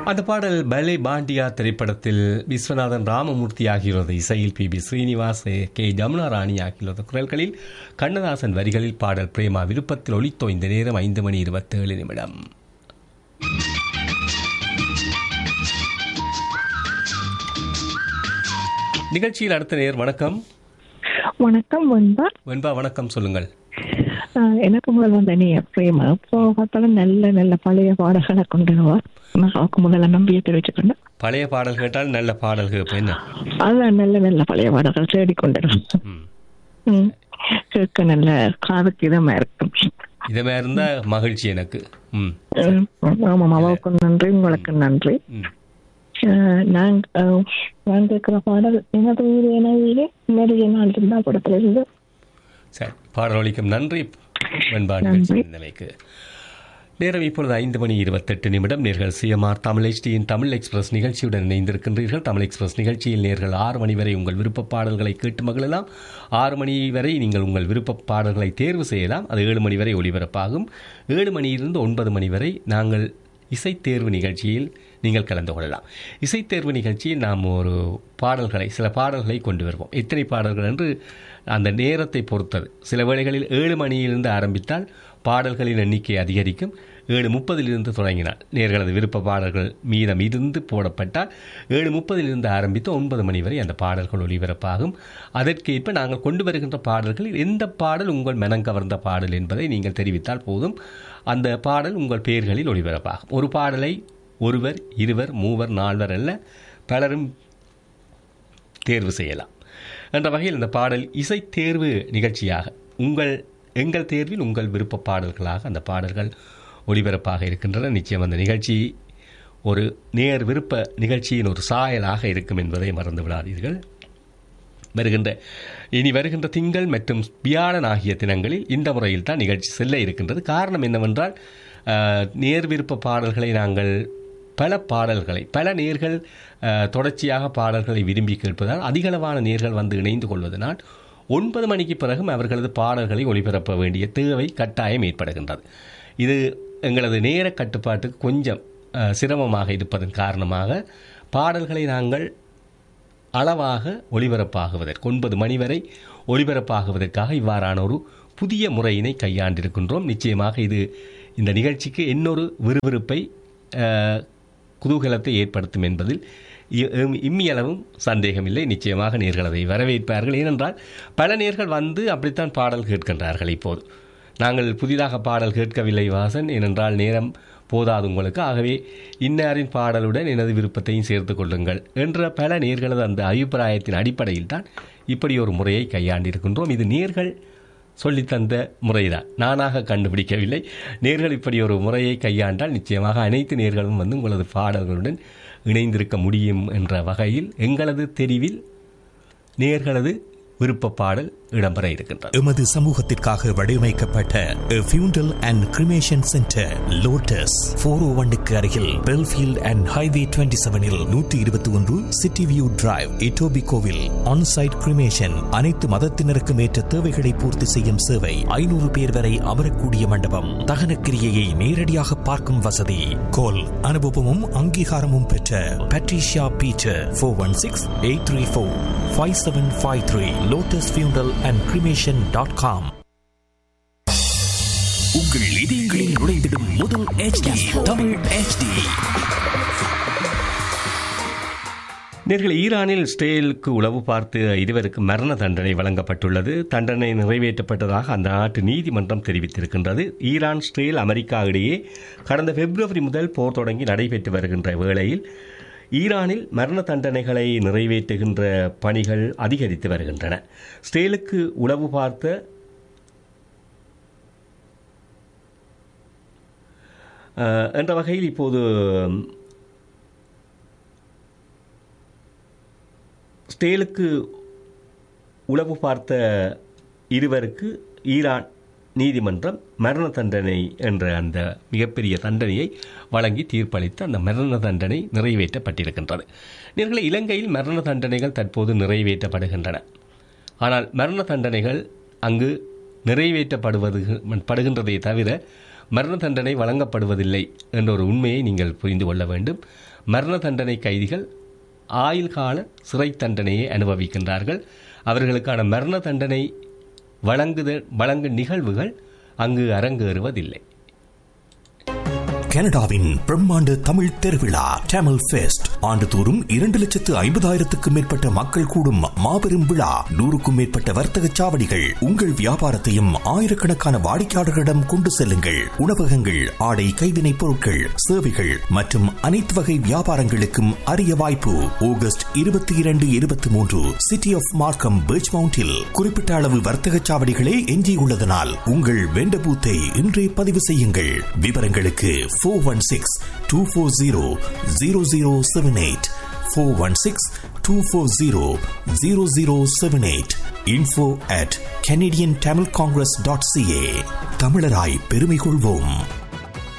அந்த பாடல் பலே பாண்டியா திரைப்படத்தில் விஸ்வநாதன் ராமமூர்த்தி ஆகியோரது இசையில் பி பி ஸ்ரீனிவாஸ் கே ஜமுனா ராணி ஆகியோரது குரல்களில் கண்ணதாசன் வரிகளில் பாடல் பிரேமா விருப்பத்தில் ஒளித்தோ இந்த நேரம் ஐந்து மணி இருபத்தேழு நிமிடம் நிகழ்ச்சியில் அடுத்த நேர் வணக்கம் வணக்கம் வெண்பா வெண்பா வணக்கம் சொல்லுங்கள் ஆஹ் எனக்கு முதல் வந்த நீ பிரேம போகத்தால நல்ல நல்ல பழைய பாடல்களை கொண்டு வா நான் அவருக்கு முதல்ல நம்பியை தெரிவிச்சுக்கொண்டு பழைய பாடல் கேட்டால் நல்ல பாடல் கேட்பேன் என்ன அதான் நல்ல நல்ல பழைய பாடல்கள் தேடி கொண்டு ம். ம். கேட்க நல்ல காதுக்கு இதமா இருக்கும் இதமே இருந்தா மகிழ்ச்சி எனக்கு ம் ம். ஆமாம் அவருக்கும் நன்றி உங்களுக்கு நன்றி ம் ஆஹ் நாங்க ஆஹ் நான் கேட்கிற பாடல் எனது ஊர் என வீடு நிறைய நாள் இருந்தா படத்துல இருந்து சரி பாடலொலிக்கும் நன்றி வெண்பா நிகழ்ச்சி இருந்தமைக்கு நேரம் இப்பொழுது ஐந்து மணி இருபத்தெட்டு நிமிடம் நேர்கள் சிஎம்ஆர் தமிழ் HDயின் தமிழ் எக்ஸ்பிரஸ் நிகழ்ச்சியுடன் இணைந்திருக்கின்றீர்கள் தமிழ் எக்ஸ்பிரஸ் நிகழ்ச்சியில் நேர்கள் ஆறு மணி வரை உங்கள் விருப்ப பாடல்களை கேட்டு மகிழலாம் ஆறு மணி வரை நீங்கள் உங்கள் விருப்ப பாடல்களை தேர்வு செய்யலாம் அது ஏழு மணி வரை ஒளிபரப்பாகும் ஏழு மணியிலிருந்து ஒன்பது மணி வரை நாங்கள் இசைத்தேர்வு நிகழ்ச்சியில் நீங்கள் கலந்து கொள்ளலாம் இசைத்தேர்வு நிகழ்ச்சியில் நாம் ஒரு பாடல்களை சில பாடல்களை கொண்டு வருவோம் எத்தனை பாடல்கள் என்று அந்த நேரத்தை பொறுத்தது சில வேளைகளில் ஏழு மணியிலிருந்து ஆரம்பித்தால் பாடல்களின் எண்ணிக்கை அதிகரிக்கும் ஏழு முப்பதிலிருந்து தொடங்கினால் நேர்களது விருப்ப பாடல்கள் மீதம் இருந்து போடப்பட்டால் ஏழு முப்பதிலிருந்து ஆரம்பித்து ஒன்பது மணி வரை அந்த பாடல்கள் ஒளிபரப்பாகும் அதற்கேற்ப நாங்கள் கொண்டு வருகின்ற பாடல்களில் எந்த பாடல் உங்கள் மனம் கவர்ந்த பாடல் என்பதை நீங்கள் தெரிவித்தால் போதும் அந்த பாடல் உங்கள் பெயர்களில் ஒளிபரப்பாகும் ஒரு பாடலை ஒருவர் இருவர் மூவர் நால்வர் அல்ல பலரும் தேர்வு செய்யலாம் என்ற வகையில் இந்த பாடல் இசை தேர்வு நிகழ்ச்சியாக உங்கள் எங்கள் தேர்வில் உங்கள் விருப்ப பாடல்களாக அந்த பாடல்கள் ஒளிபரப்பாக இருக்கின்றன நிச்சயம் அந்த நிகழ்ச்சி ஒரு நேர் விருப்ப நிகழ்ச்சியின் ஒரு சாயலாக இருக்கும் என்பதை மறந்து விடாதீர்கள் வருகின்ற இனி வருகின்ற திங்கள் மற்றும் வியாழன் ஆகிய தினங்களில் இந்த முறையில் தான் நிகழ்ச்சி செல்ல இருக்கின்றது காரணம் என்னவென்றால் அஹ், நேர் விருப்ப பாடல்களை நாங்கள் பல பாடல்களை பல நேர்கள் அஹ், தொடர்ச்சியாக பாடல்களை விரும்பி கேட்பதால் அதிகளவான நேர்கள் வந்து இணைந்து கொள்வதனால் ஒன்பது மணிக்கு பிறகும் அவர்களது பாடல்களை ஒளிபரப்ப வேண்டிய தேவை கட்டாயம் ஏற்படுகின்றது இது எங்களது நேர கட்டுப்பாட்டுக்கு கொஞ்சம் அஹ், சிரமமாக இருப்பதன் காரணமாக பாடல்களை நாங்கள் அளவாக ஒளிபரப்பாகுவதற்கு ஒன்பது மணி வரை ஒளிபரப்பாகுவதற்காக இவ்வாறான ஒரு புதிய முறையினை கையாண்டிருக்கின்றோம் நிச்சயமாக இது இந்த நிகழ்ச்சிக்கு இன்னொரு விறுவிறுப்பை அஹ், குதூகலத்தை ஏற்படுத்தும் என்பதில் இ- இம்- இம்மியளவும் சந்தேகமில்லை நிச்சயமாக நேர்கள் அதை வரவேற்பார்கள் ஏனென்றால் பல நேர்கள் வந்து அப்படித்தான் பாடல் கேட்கின்றார்கள் இப்போது நாங்கள் புதிதாக பாடல் கேட்கவில்லை வாசன் ஏனென்றால் நேரம் போதாது உங்களுக்கு ஆகவே இன்னாரின் பாடலுடன் எனது விருப்பத்தையும் சேர்த்து கொள்ளுங்கள் என்ற பல நேர்களது அந்த அபிப்பிராயத்தின் அடிப்படையில் தான் இப்படி ஒரு முறையை கையாண்டிருக்கின்றோம் இது நேர்கள் சொல்லித்தந்த முறைதான் நானாக கண்டுபிடிக்கவில்லை நேர்கள் இப்படி ஒரு முறையை கையாண்டால் நிச்சயமாக அனைத்து நேர்களும் வந்து உங்களது பாடல்களுடன் இணைந்திருக்க முடியும் என்ற வகையில் எங்களது தெரிவில் நேர்களது விருப்ப பாடல் இடம்பெற இருக்கின்றது எமது சமூகத்திற்காக வடிவமைக்கப்பட்ட funeral and cremation centre Lotus four O ஒன்னுக்கு அருகில் பெல்ஃபீல்ட் அண்ட் ஹைவே டுவெண்ட்டி செவனில் நூற்றி இருபத்தி ஒன்று சிட்டி வியூ டிரைவ் இட்டோபி கோவில் ஆன்சைட் கிரிமேஷன் அனைத்து மதத்தினருக்கும் ஏற்ற தேவைகளை பூர்த்தி செய்யும் சேவை ஐநூறு பேர் வரை அமரக்கூடிய மண்டபம் தகன கிரியையை நேரடியாக பார்க்கும் வசதி கோல் அனுபவமும் அங்கீகாரமும் பெற்ற Patricia Peter four one six eight three four five seven five three Lotus funeral and cremation dot com உங்கள் இதயங்களில் நுழைந்திடும் முதல் HD தமிழ் HD நேர்கள் ஈரானில் இஸ்ரேலுக்கு உளவு பார்த்து இருவருக்கு மரண தண்டனை வழங்கப்பட்டுள்ளது தண்டனை நிறைவேற்றப்பட்டதாக அந்த நாட்டு நீதிமன்றம் தெரிவித்திருக்கின்றது ஈரான் இஸ்ரேல் அமெரிக்கா இடையே கடந்த பிப்ரவரி முதல் போர் தொடங்கி நடைபெற்று வருகின்ற வேளையில் ஈரானில் மரண தண்டனைகளை நிறைவேற்றுகின்ற பணிகள் அதிகரித்து வருகின்றன இஸ்ரேலுக்கு உளவு பார்த்த அஹ், என்ற வகையில் இப்போது ஸ்டேலுக்கு உளவு பார்த்த இருவருக்கு ஈரான் நீதிமன்றம் மரண தண்டனை என்ற அந்த மிகப்பெரிய தண்டனையை வழங்கி தீர்ப்பளித்து அந்த மரண தண்டனை நிறைவேற்றப்பட்டிருக்கின்றது நேர்களை இலங்கையில் மரண தண்டனைகள் தற்போது நிறைவேற்றப்படுகின்றன ஆனால் மரண தண்டனைகள் அங்கு நிறைவேற்றப்படுவது படுகின்றதை தவிர மரண தண்டனை வழங்கப்படுவதில்லை என்ற ஒரு உண்மையை நீங்கள் புரிந்து கொள்ள வேண்டும் மரண தண்டனை கைதிகள் ஆயுள் கால சிறை தண்டனையை அனுபவிக்கின்றார்கள் அவர்களுக்கான மரண தண்டனை வழங்குதல் வழங்கும் நிகழ்வுகள் அங்கு அரங்கேறுவதில்லை கனடாவின் பிரம்மாண்ட தமிழ் திருவிழா டேமல் ஃபெஸ்ட் ஆண்டுதோறும் இரண்டு லட்சத்து ஐம்பதாயிரத்துக்கும் மேற்பட்ட மக்கள் கூடும் மாபெரும் விழா நூறுக்கும் மேற்பட்ட வர்த்தக சாவடிகள் உங்கள் வியாபாரத்தையும் ஆயிரக்கணக்கான வாடிக்கையாளர்களிடம் கொண்டு செல்லுங்கள் உணவகங்கள் ஆடை கைவினைப் பொருட்கள் சேவைகள் மற்றும் அனைத்து வகை வியாபாரங்களுக்கும் அரிய வாய்ப்பு ஆகஸ்ட் இருபத்தி இரண்டு இருபத்தி மூன்று சிட்டி ஆஃப் மார்க்கம் பீச் மவுண்டில் குறிப்பிட்ட அளவு வர்த்தக சாவடிகளே எஞ்சியுள்ளதனால் உங்கள் வெண்ட பூத்தை இன்றே பதிவு செய்யுங்கள் விவரங்களுக்கு four one six two four zero zero zero seven eight four one six two four zero zero zero seven eight info at Canadian Tamil congress dot CA தமிழராய் பெருமை கொள்வோம்